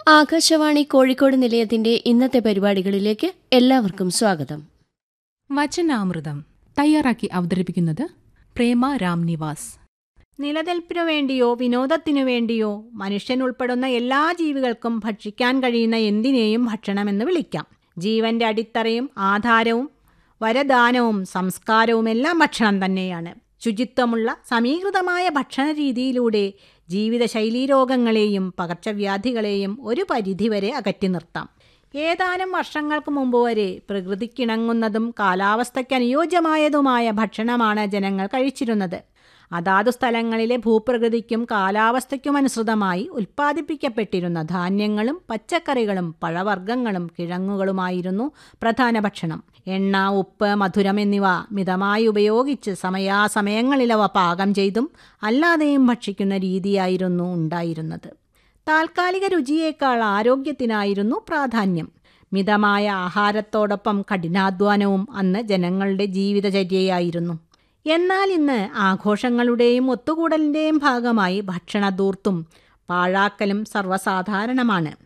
ആകാശവാണി കോഴിക്കോട് നിലയത്തിന്റെ ഇന്നത്തെ പരിപാടികളിലേക്ക് എല്ലാവർക്കും സ്വാഗതം വചനാമൃതം തയ്യാറാക്കി അവതരിപ്പിക്കുന്നത് പ്രേമ രാം നിവാസ് നിലനിൽപ്പിനു വേണ്ടിയോ വിനോദത്തിനു വേണ്ടിയോ മനുഷ്യൻ ഉൾപ്പെടുന്ന എല്ലാ ജീവികൾക്കും ഭക്ഷിക്കാൻ കഴിയുന്ന എന്തിനേയും ഭക്ഷണമെന്ന് വിളിക്കാം ജീവന്റെ അടിത്തറയും ആധാരവും വരദാനവും സംസ്കാരവും എല്ലാം ഭക്ഷണം തന്നെയാണ് ശുചിത്വമുള്ള സമീകൃതമായ ഭക്ഷണ രീതിയിലൂടെ ജീവിതശൈലീ രോഗങ്ങളെയും പകർച്ചവ്യാധികളെയും ഒരു പരിധിവരെ അകറ്റി നിർത്താം ഏതാനും വർഷങ്ങൾക്ക് മുമ്പ് വരെ പ്രകൃതിക്കിണങ്ങുന്നതും കാലാവസ്ഥയ്ക്ക് അനുയോജ്യമായതുമായ ഭക്ഷണമാണ് ജനങ്ങൾ കഴിച്ചിരുന്നത് അതാതു സ്ഥലങ്ങളിലെ ഭൂപ്രകൃതിക്കും കാലാവസ്ഥയ്ക്കും അനുസൃതമായി ഉൽപ്പാദിപ്പിക്കപ്പെട്ടിരുന്ന ധാന്യങ്ങളും പച്ചക്കറികളും പഴവർഗ്ഗങ്ങളും കിഴങ്ങുകളുമായിരുന്നു പ്രധാന ഭക്ഷണം എണ്ണ ഉപ്പ് മധുരം എന്നിവ മിതമായി ഉപയോഗിച്ച് സമയാസമയങ്ങളിൽ അവ പാകം ചെയ്തും അല്ലാതെയും ഭക്ഷിക്കുന്ന രീതിയായിരുന്നു ഉണ്ടായിരുന്നത് താൽക്കാലിക രുചിയേക്കാൾ ആരോഗ്യത്തിനായിരുന്നു പ്രാധാന്യം മിതമായ ആഹാരത്തോടൊപ്പം കഠിനാധ്വാനവും അന്ന് ജനങ്ങളുടെ ജീവിതചര്യയായിരുന്നു എന്നാൽ ഇന്ന് ആഘോഷങ്ങളുടെയും ഒത്തുകൂടലിൻ്റെയും ഭാഗമായി ഭക്ഷണധൂർത്തും പാഴാക്കലും സർവ്വസാധാരണമാണ്